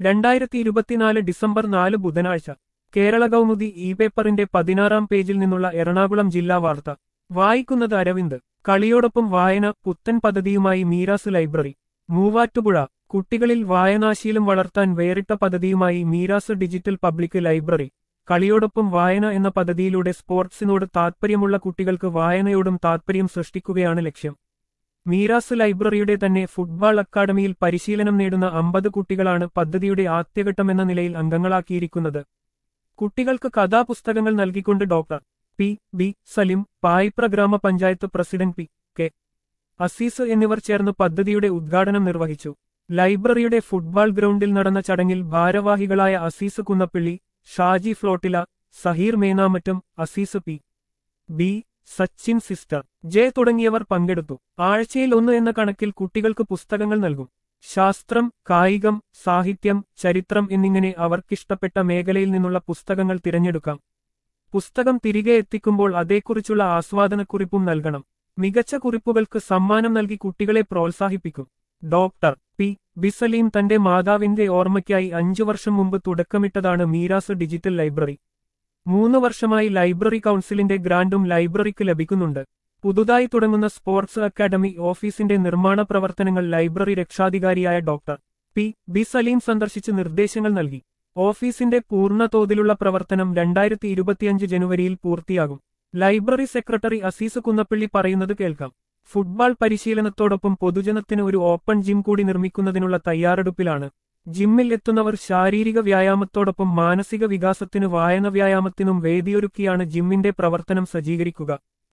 രണ്ടായിരത്തി ഇരുപത്തിനാല് ഡിസംബർ നാല് ബുധനാഴ്ച കേരള കൗമുദി ഇ പേപ്പറിന്റെ പതിനാറാം പേജിൽ നിന്നുള്ള എറണാകുളം ജില്ലാ വാർത്ത വായിക്കുന്നത് അരവിന്ദ് കളിയോടൊപ്പം വായന പുത്തൻ പദ്ധതിയുമായി മീരാസ് ലൈബ്രറി മൂവാറ്റുപുഴ കുട്ടികളിൽ വായനാശീലം വളർത്താൻ വേറിട്ട പദ്ധതിയുമായി മീരാസ് ഡിജിറ്റൽ പബ്ലിക് ലൈബ്രറി കളിയോടൊപ്പം വായന എന്ന പദ്ധതിയിലൂടെ സ്പോർട്സിനോട് താൽപ്പര്യമുള്ള കുട്ടികൾക്ക് വായനയോടും താൽപ്പര്യം സൃഷ്ടിക്കുകയാണ് ലക്ഷ്യം മീരാസ് ലൈബ്രറിയുടെ തന്നെ ഫുട്ബോൾ അക്കാദമിയിൽ പരിശീലനം നേടുന്ന അമ്പത് കുട്ടികളാണ് പദ്ധതിയുടെ ആദ്യഘട്ടമെന്ന നിലയിൽ അംഗങ്ങളാക്കിയിരിക്കുന്നത് കുട്ടികൾക്ക് കഥാപുസ്തകങ്ങൾ നൽകിക്കൊണ്ട് doctor P B Salim Payipra ഗ്രാമപഞ്ചായത്ത് പ്രസിഡന്റ് പി കെ അസീസ് എന്നിവർ ചേർന്ന് പദ്ധതിയുടെ ഉദ്ഘാടനം നിർവഹിച്ചു ലൈബ്രറിയുടെ ഫുട്ബോൾ ഗ്രൗണ്ടിൽ നടന്ന ചടങ്ങിൽ ഭാരവാഹികളായ അസീസ് കുന്നപ്പിള്ളി ഷാജി ഫ്ലോട്ടില Saheer Menamattam Azeez P B Sachin sister J തുടങ്ങിയവർ പങ്കെടുത്തു ആഴ്ചയിൽ ഒന്ന് എന്ന കണക്കിൽ കുട്ടികൾക്ക് പുസ്തകങ്ങൾ നൽകും ശാസ്ത്രം കായികം സാഹിത്യം ചരിത്രം എന്നിങ്ങനെ അവർക്കിഷ്ടപ്പെട്ട മേഖലയിൽ നിന്നുള്ള പുസ്തകങ്ങൾ തിരഞ്ഞെടുക്കാം പുസ്തകം തിരികെ എത്തിക്കുമ്പോൾ അതേക്കുറിച്ചുള്ള ആസ്വാദനക്കുറിപ്പും നൽകണം മികച്ച കുറിപ്പുകൾക്ക് സമ്മാനം നൽകി കുട്ടികളെ പ്രോത്സാഹിപ്പിക്കും ഡോക്ടർ പി ബിസലീം തന്റെ മാതാവിന്റെ ഓർമ്മയ്ക്കായി അഞ്ചു വർഷം മുമ്പ് തുടക്കമിട്ടതാണ് മീരാസ് ഡിജിറ്റൽ ലൈബ്രറി മൂന്ന് വർഷമായി ലൈബ്രറി കൗൺസിലിന്റെ ഗ്രാന്റും ലൈബ്രറിക്ക് ലഭിക്കുന്നുണ്ട് പുതുതായി തുടങ്ങുന്ന സ്പോർട്സ് അക്കാദമി ഓഫീസിന്റെ നിർമ്മാണ പ്രവർത്തനങ്ങൾ ലൈബ്രറി രക്ഷാധികാരിയായ ഡോക്ടർ പി ബി സലീം സന്ദർശിച്ച് നിർദ്ദേശങ്ങൾ നൽകി ഓഫീസിന്റെ പൂർണ്ണ തോതിലുള്ള പ്രവർത്തനം രണ്ടായിരത്തി ഇരുപത്തിയഞ്ച് ജനുവരിയിൽ പൂർത്തിയാകും ലൈബ്രറി സെക്രട്ടറി അസീസ് കുന്നപ്പള്ളി പറയുന്നത് കേൾക്കാം ഫുട്ബോൾ പരിശീലനത്തോടൊപ്പം പൊതുജനത്തിന് ഒരു ഓപ്പൺ ജിം കൂടി നിർമ്മിക്കുന്നതിനുള്ള തയ്യാറെടുപ്പിലാണ് ജിമ്മിൽ എത്തുന്നവർ ശാരീരിക വ്യായാമത്തോടൊപ്പം മാനസിക വികാസത്തിന് വായന വ്യായാമത്തിനും വേദിയൊരുക്കിയാണ് ജിമ്മിന്റെ പ്രവർത്തനം സജ്ജീകരിക്കുക